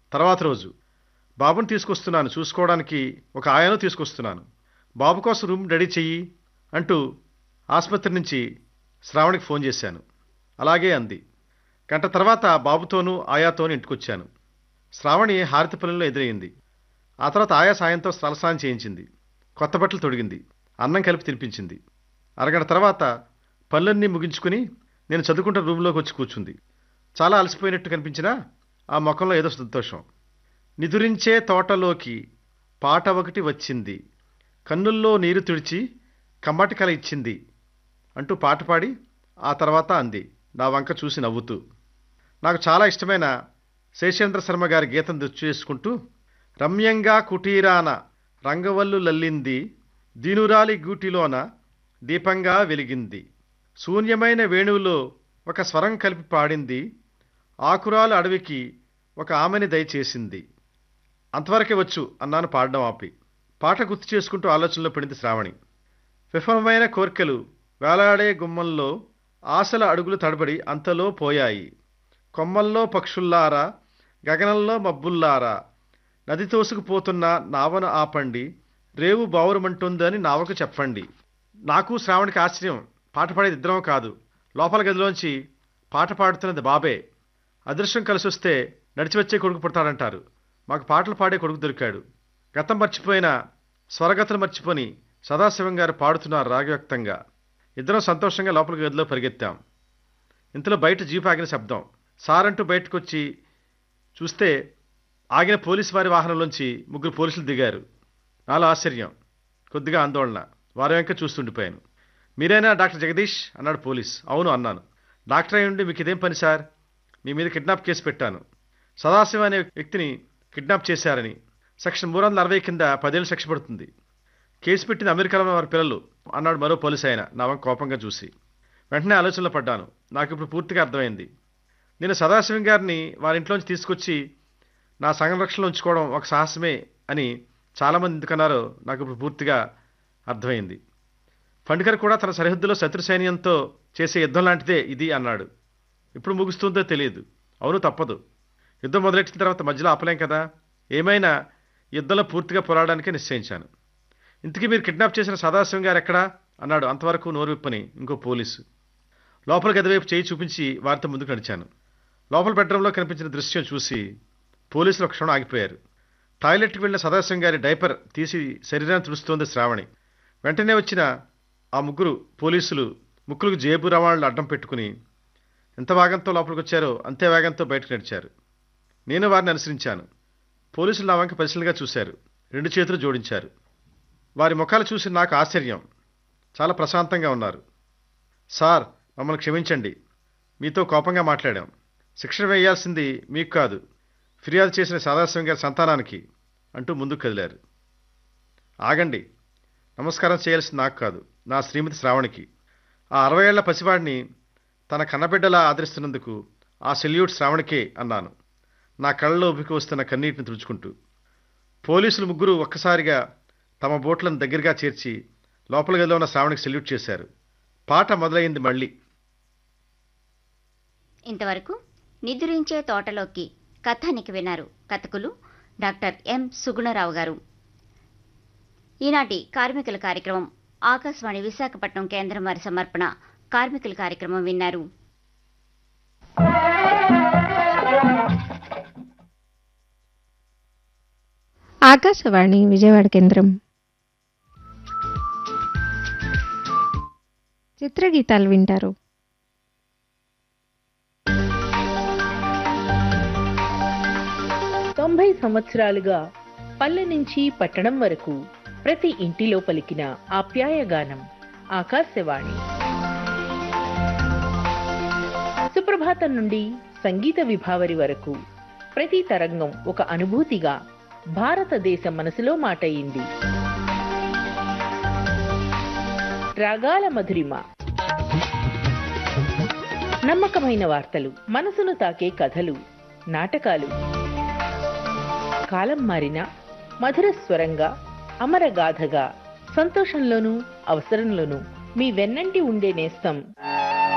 తర్వాత రోజు బాబుని తీసుకొస్తున్నాను చూసుకోవడానికి ఒక ఆయనను తీసుకొస్తున్నాను బాబు కోసం రూమ్ రెడీ చెయ్యి అంటూ ఆసుపత్రి నుంచి శ్రావణికి ఫోన్ చేశాను అలాగే అంది గంట తర్వాత బాబుతోనూ ఆయాతోనూ ఇంటికొచ్చాను శ్రావణి హారతిపల్లిలో ఎదురయ్యింది ఆ తర్వాత ఆయా సాయంతో స్నానం చేయించింది కొత్త బట్టలు తొడిగింది అన్నం కలిపి తినిపించింది అరగంట తర్వాత పనులన్నీ ముగించుకుని నేను చదువుకుంటున్న రూమ్లోకి వచ్చి కూర్చుంది చాలా అలసిపోయినట్టు కనిపించినా ఆ ముఖంలో ఏదో సంతోషం నిదురించే తోటలోకి పాట ఒకటి వచ్చింది కన్నుల్లో నీరు తుడిచి కమ్మటి కల ఇచ్చింది అంటూ పాట పాడి ఆ తర్వాత అంది నా వంక చూసి నవ్వుతూ నాకు చాలా ఇష్టమైన శేషేంద్ర శర్మ గారి గీతం గుర్తు చేసుకుంటూ రమ్యంగా కుటీరాన రంగవల్లు లల్లింది దీనురాలి గూటిలోన దీపంగా వెలిగింది శూన్యమైన వేణువులో ఒక స్వరం కలిపి పాడింది ఆకురాలు అడవికి ఒక ఆమెని దయచేసింది అంతవరకే వచ్చు అన్నాను పాడడం ఆపి పాట గుర్తు చేసుకుంటూ ఆలోచనలో పడింది శ్రావణి విఫలమైన కోర్కెలు వేలాడే గుమ్మంలో ఆశల అడుగులు తడబడి అంతలో పోయాయి కొమ్మల్లో పక్షుల్లారా గగనంలో మబ్బుల్లారా నది తోసుకుపోతున్న నావను ఆపండి రేవు బావురమంటుందని నావకు చెప్పండి నాకు శ్రావణికి ఆశ్చర్యం పాట పాడేది ఇద్దరం కాదు లోపల గదిలోంచి పాట పాడుతున్నది బాబే అదృష్టం కలిసి వస్తే నడిచి వచ్చే కొడుకు పుడతాడంటారు మాకు పాటలు పాడే కొడుకు దొరికాడు గతం మర్చిపోయిన స్వరగతలు మర్చిపోని సదాశివం గారు పాడుతున్నారు రాగవ్యక్తంగా ఇద్దరం సంతోషంగా లోపల గదిలో పరిగెత్తాం ఇంతలో బయట జీప్ ఆగిన శబ్దం సారంటూ బయటకు వచ్చి చూస్తే ఆగిన పోలీసు వారి వాహనంలోంచి ముగ్గురు పోలీసులు దిగారు నాలో ఆశ్చర్యం కొద్దిగా ఆందోళన వారి వెంక చూస్తుండిపోయాను మీరేనా డాక్టర్ జగదీష్ అన్నాడు పోలీస్ అవును అన్నాను డాక్టర్ అయి ఉండి మీకు ఇదేం పని సార్ మీ మీద కిడ్నాప్ కేసు పెట్టాను సదాశివ అనే వ్యక్తిని కిడ్నాప్ చేశారని సెక్షన్ మూడు వందల అరవై కింద పదేళ్ళు శిక్ష పడుతుంది కేసు పెట్టింది అమెరికాలో ఉన్న వారి పిల్లలు అన్నాడు మరో పోలీసు ఆయన నా వంక కోపంగా చూసి వెంటనే ఆలోచనలో పడ్డాను నాకు ఇప్పుడు పూర్తిగా అర్థమైంది నేను సదాశివం గారిని వారి ఇంట్లోంచి తీసుకొచ్చి నా సంరక్షణలో ఉంచుకోవడం ఒక సాహసమే అని చాలామంది ఎందుకన్నారో నాకు ఇప్పుడు పూర్తిగా అర్థమైంది ఫండికర్ కూడా తన సరిహద్దులో శత్రు సైన్యంతో చేసే యుద్ధం లాంటిదే ఇది అన్నాడు ఇప్పుడు ముగుస్తుందో తెలియదు అవును తప్పదు యుద్ధం మొదలెట్టిన తర్వాత మధ్యలో ఆపలేం కదా ఏమైనా యుద్ధంలో పూర్తిగా పోరాడడానికి నిశ్చయించాను ఇంతకీ మీరు కిడ్నాప్ చేసిన సదాశివం గారు ఎక్కడా అన్నాడు అంతవరకు నోరు విప్పని ఇంకో పోలీసు లోపల గదివైపు చేయి చూపించి వారితో ముందుకు నడిచాను లోపల బెడ్రూమ్లో కనిపించిన దృశ్యం చూసి పోలీసులు ఒక క్షణం ఆగిపోయారు టాయిలెట్కి వెళ్ళిన సదాశివం గారి డైపర్ తీసి శరీరాన్ని తుడుస్తోంది శ్రావణి వెంటనే వచ్చిన ఆ ముగ్గురు పోలీసులు ముక్కులకు జేబు రవాణాలు అడ్డం పెట్టుకుని ఎంత వేగంతో లోపలికి వచ్చారో అంతే వేగంతో బయటకు నడిచారు నేను వారిని అనుసరించాను పోలీసులు నా వంక పరిశీలనగా చూశారు రెండు చేతులు జోడించారు వారి ముఖాలు చూసి నాకు ఆశ్చర్యం చాలా ప్రశాంతంగా ఉన్నారు సార్ మమ్మల్ని క్షమించండి మీతో కోపంగా మాట్లాడాం శిక్షణ వేయాల్సింది మీకు కాదు ఫిర్యాదు చేసిన సదాశివం గారి సంతానానికి అంటూ ముందుకు కదిలారు ఆగండి నమస్కారం చేయాల్సింది నాకు కాదు నా శ్రీమతి శ్రావణికి ఆ అరవై ఏళ్ల పసివాడిని తన కన్నబిడ్డలా ఆదరిస్తున్నందుకు ఆ సెల్యూట్ శ్రావణికే అన్నాను నా కళ్ళలో ఉబ్బికి వస్తున్న కన్నీటిని తుడుచుకుంటూ పోలీసులు ముగ్గురు ఒక్కసారిగా తమ బోట్లను దగ్గరగా చేర్చి లోపల గదిలో ఉన్న శ్రావణికి సెల్యూట్ చేశారు పాట మొదలైంది మళ్ళీ ఇంతవరకు నిద్రించే తోటలోకి కథానికి విన్నారు కథకులు డాక్టర్ ఎం సుగుణరావు గారు ఈనాటి కార్మికుల కార్యక్రమం ఆకాశవాణి విశాఖపట్నం కేంద్రం వారి సమర్పణ కార్మికుల కార్యక్రమం విన్నారు ఆకాశవాణి విజయవాడ కేంద్రం చిత్రగీతాలు వింటారు తొంభై సంవత్సరాలుగా పల్లె నుంచి పట్టణం వరకు ప్రతి ఇంటిలో పలికిన ఆప్యాయగానం ఆకాశవాణి సుప్రభాతం నుండి సంగీత విభావరి వరకు ప్రతి తరంగం ఒక అనుభూతిగా భారతదేశ మనసులో మాటయింది రాగాల మధురిమ నమ్మకమైన వార్తలు మనసును తాకే కథలు నాటకాలు కాలం మారిన మధుర స్వరంగా అమరగాథగా సంతోషంలోనూ అవసరంలోనూ మీ వెన్నంటి ఉండే నేస్తం